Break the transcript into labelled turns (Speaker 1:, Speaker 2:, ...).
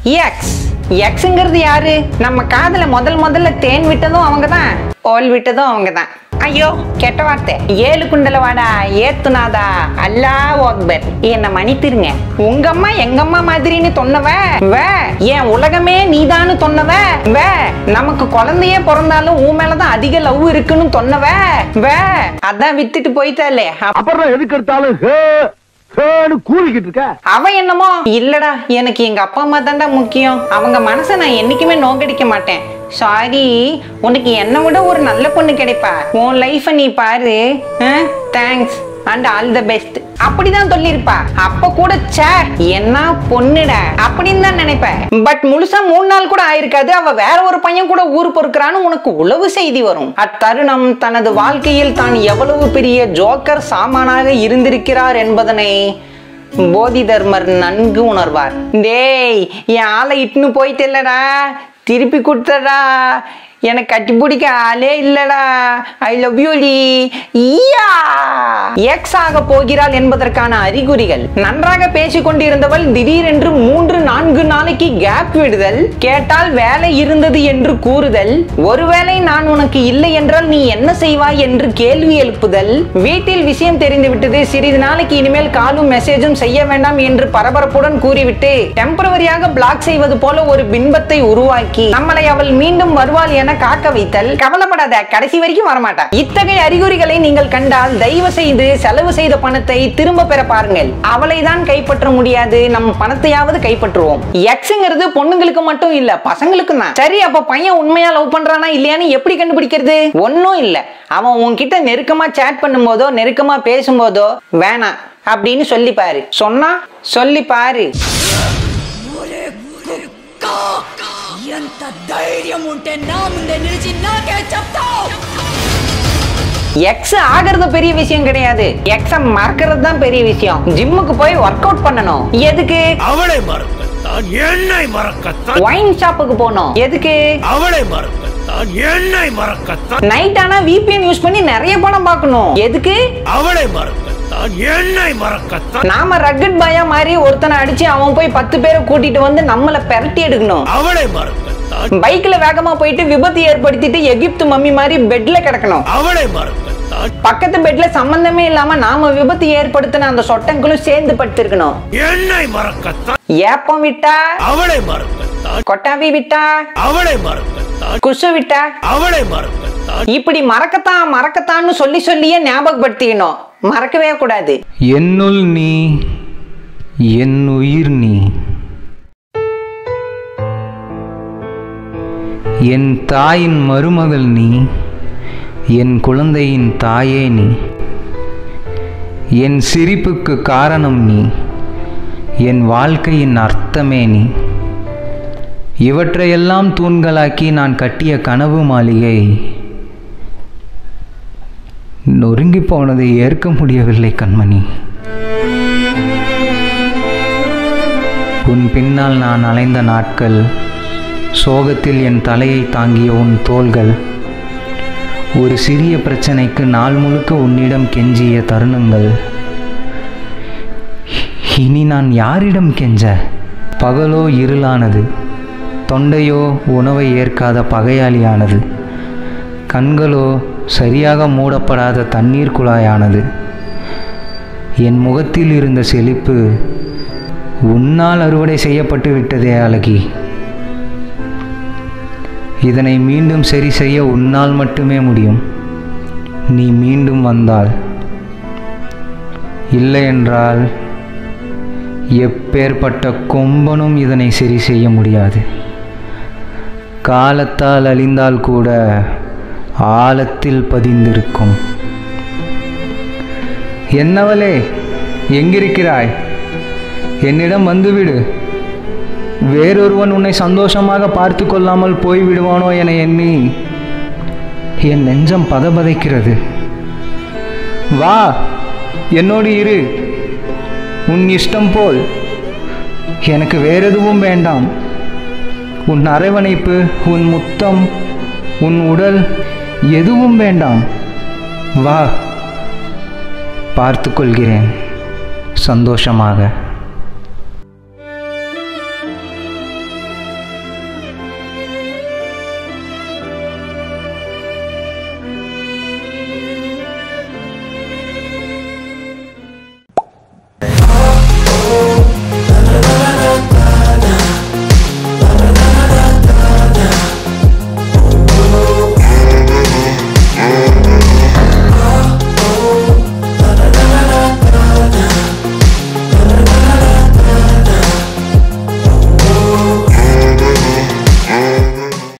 Speaker 1: X எக்ஸுங்கிறது யாரு நம்ம காதுல முதல் முதல்ல தேன் விட்டதும் அவங்க தான் ஓல் விட்டதும் அவங்க தான் ஐயோ கெட்ட வார்த்தை ஏழு குண்டல வாடா ஏத்துனாதா அல்லா அக்பர் என்ன மன்னித்திருங்க உங்க அம்மா எங்க அம்மா மாதிரின்னு சொன்னவ வே என் உலகமே நீதான்னு சொன்னவ வே நமக்கு குழந்தையே பிறந்தாலும் உன் மேலதான் அதிக லவ் இருக்குன்னு சொன்னவ வே அதான் வித்துட்டு போயிட்டாலே
Speaker 2: அப்புறம் எதுக்கு எடுத்தாலும் ஹே ஹேன்னு கூவிக்கிட்டு இருக்க
Speaker 1: அவ என்னமோ இல்லடா எனக்கு எங்க அப்பா அம்மா தான்டா முக்கியம் அவங்க மனசை நான் என்னைக்குமே நோக்கடிக்க மாட்டேன் சாரி உனக்கு என்னை விட ஒரு நல்ல பொண்ணு கிடைப்பா உன் லைஃபை நீ பாரு thanks and all the best அப்படிதான் சொல்லியிருப்பா அப்ப கூட சே என்ன பொண்ணுடா அப்படின்னு தான் நினைப்பேன் பட் முழுசா மூணு நாள் கூட ஆயிருக்காது அவ வேற ஒரு பையன் கூட ஊர் பொறுக்கிறான்னு உனக்கு உளவு செய்தி வரும் அத்தருணம் தனது வாழ்க்கையில் தான் எவ்வளவு பெரிய ஜோக்கர் சாமானாக இருந்திருக்கிறார் என்பதனை போதி தர்மர் நன்கு உணர்வார் டேய் என் ஆளை இட்டுன்னு போயிட்டு இல்லடா திருப்பி கொடுத்தடா எனக்கு கட்டி பிடிக்க ஆளே இல்லடா ஐ லவ் யூ லி ஈயா எக்ஸ் ஆக போகிறாள் என்பதற்கான அறிகுறிகள் நன்றாக பேசிக் கொண்டிருந்தவள் திடீரென்று மூன்று நான்கு நாளைக்கு கேப் விடுதல் கேட்டால் வேலை இருந்தது என்று கூறுதல் ஒருவேளை நான் உனக்கு இல்லை என்றால் நீ என்ன செய்வாய் என்று கேள்வி எழுப்புதல் வீட்டில் விஷயம் தெரிந்து விட்டது சிறிது நாளைக்கு இனிமேல் காலும் மெசேஜும் செய்ய வேண்டாம் என்று பரபரப்புடன் கூறிவிட்டு டெம்பரவரியாக பிளாக் செய்வது போல ஒரு பின்பத்தை உருவாக்கி நம்மளை அவள் மீண்டும் வருவாள் என காக்க வைத்தல் கவலைப்படாத கடைசி வரைக்கும் வரமாட்டா இத்தகைய அறிகுறிகளை நீங்கள் கண்டால் தயவு செய்து செலவு செய்த பணத்தை திரும்ப பெற பாருங்கள் அவளை தான் கைப்பற்ற முடியாது நம்ம பணத்தையாவது கைப்பற்றுவோம் எக்ஸுங்கிறது பொண்ணுங்களுக்கு மட்டும் இல்ல பசங்களுக்கும் தான் சரி அப்ப பையன் உண்மையா லவ் பண்றானா இல்லையான்னு எப்படி கண்டுபிடிக்கிறது ஒன்னும் இல்ல அவன் உன்கிட்ட நெருக்கமா சேட் பண்ணும்போதோ நெருக்கமா பேசும்போதோ வேணாம் அப்படின்னு சொல்லி பாரு சொன்னா சொல்லி பாரு
Speaker 3: ఎంత ధైర్యం ఉంటే నా ముందే నిలిచి నాకే చెప్తావు
Speaker 1: எக்ஸ் ஆகிறது பெரிய விஷயம் கிடையாது எக்ஸ மறக்கிறது தான் பெரிய விஷயம் ஜிம்முக்கு போய் ஒர்க் அவுட் பண்ணணும் எதுக்கு
Speaker 4: அவளை மறக்கத்தான் என்னை மறக்கத்தான்
Speaker 1: ஒயின் ஷாப்புக்கு போகணும் எதுக்கு
Speaker 4: அவளை மறக்கத்தான் என்னை மறக்கத்தான்
Speaker 1: நைட் ஆனா விபிஎன் யூஸ் பண்ணி நிறைய படம் பார்க்கணும் எதுக்கு
Speaker 4: அவளை மறக்கத்தான் என்னை மறக்கத்தான்
Speaker 1: நாம ரக்கட் பாயா மாதிரி ஒருத்தனை அடிச்சு அவன் போய் பத்து பேரை கூட்டிட்டு வந்து நம்மள பெரட்டி எடுக்கணும்
Speaker 4: அவளை மறக்கத்தான்
Speaker 1: பைக்ல வேகமா போயிட்டு விபத்து ஏற்படுத்திட்டு எகிப்து மம்மி மாதிரி பெட்ல கிடக்கணும்
Speaker 4: அவளை மறக்கத்தான்
Speaker 1: பக்கத்து பெட்ல சம்பந்தமே இல்லாம நாம விபத்து ஏற்படுத்தின அந்த சொட்டங்களும் சேர்ந்து படுத்திருக்கணும்
Speaker 4: என்னை மறக்கத்தான்
Speaker 1: ஏப்பம் விட்டா
Speaker 4: அவளை மறக்கத்தான்
Speaker 1: கொட்டாவி விட்டா
Speaker 4: அவளை மறக்கத்தான்
Speaker 1: குசு விட்டா
Speaker 4: அவளை மறக்கத்தான்
Speaker 1: இப்படி மறக்கத்தான் மறக்கத்தான்னு சொல்லி சொல்லியே ஞாபகப்படுத்திக்கணும் மறக்கவே கூடாது
Speaker 5: என்னுள் நீ என் உயிர் நீ என் தாயின் மருமகள் நீ என் குழந்தையின் தாயே நீ என் சிரிப்புக்கு காரணம் நீ என் வாழ்க்கையின் அர்த்தமே நீ இவற்றையெல்லாம் தூண்களாக்கி நான் கட்டிய கனவு மாளிகை நொறுங்கி போனதை ஏற்க முடியவில்லை கண்மணி உன் பின்னால் நான் அலைந்த நாட்கள் சோகத்தில் என் தலையை தாங்கிய உன் தோள்கள் ஒரு சிறிய பிரச்சனைக்கு நாள் முழுக்க உன்னிடம் கெஞ்சிய தருணங்கள் இனி நான் யாரிடம் கெஞ்ச பகலோ இருளானது தொண்டையோ உணவை ஏற்காத பகையாளியானது கண்களோ சரியாக மூடப்படாத தண்ணீர் குழாயானது என் முகத்தில் இருந்த செழிப்பு உன்னால் அறுவடை செய்யப்பட்டு விட்டதே அழகி இதனை மீண்டும் சரி செய்ய உன்னால் மட்டுமே முடியும் நீ மீண்டும் வந்தால் இல்லை என்றால் எப்பேற்பட்ட கொம்பனும் இதனை சரி செய்ய முடியாது காலத்தால் அழிந்தால் கூட ஆழத்தில் பதிந்திருக்கும் என்னவளே எங்கிருக்கிறாய் என்னிடம் வந்துவிடு வேறொருவன் உன்னை சந்தோஷமாக பார்த்து கொள்ளாமல் போய்விடுவானோ என எண்ணி என் நெஞ்சம் பதபதைக்கிறது வா என்னோடு இரு உன் இஷ்டம் போல் எனக்கு வேறெதுவும் வேண்டாம் உன் அரவணைப்பு உன் முத்தம் உன் உடல் எதுவும் வேண்டாம் வா பார்த்து கொள்கிறேன் சந்தோஷமாக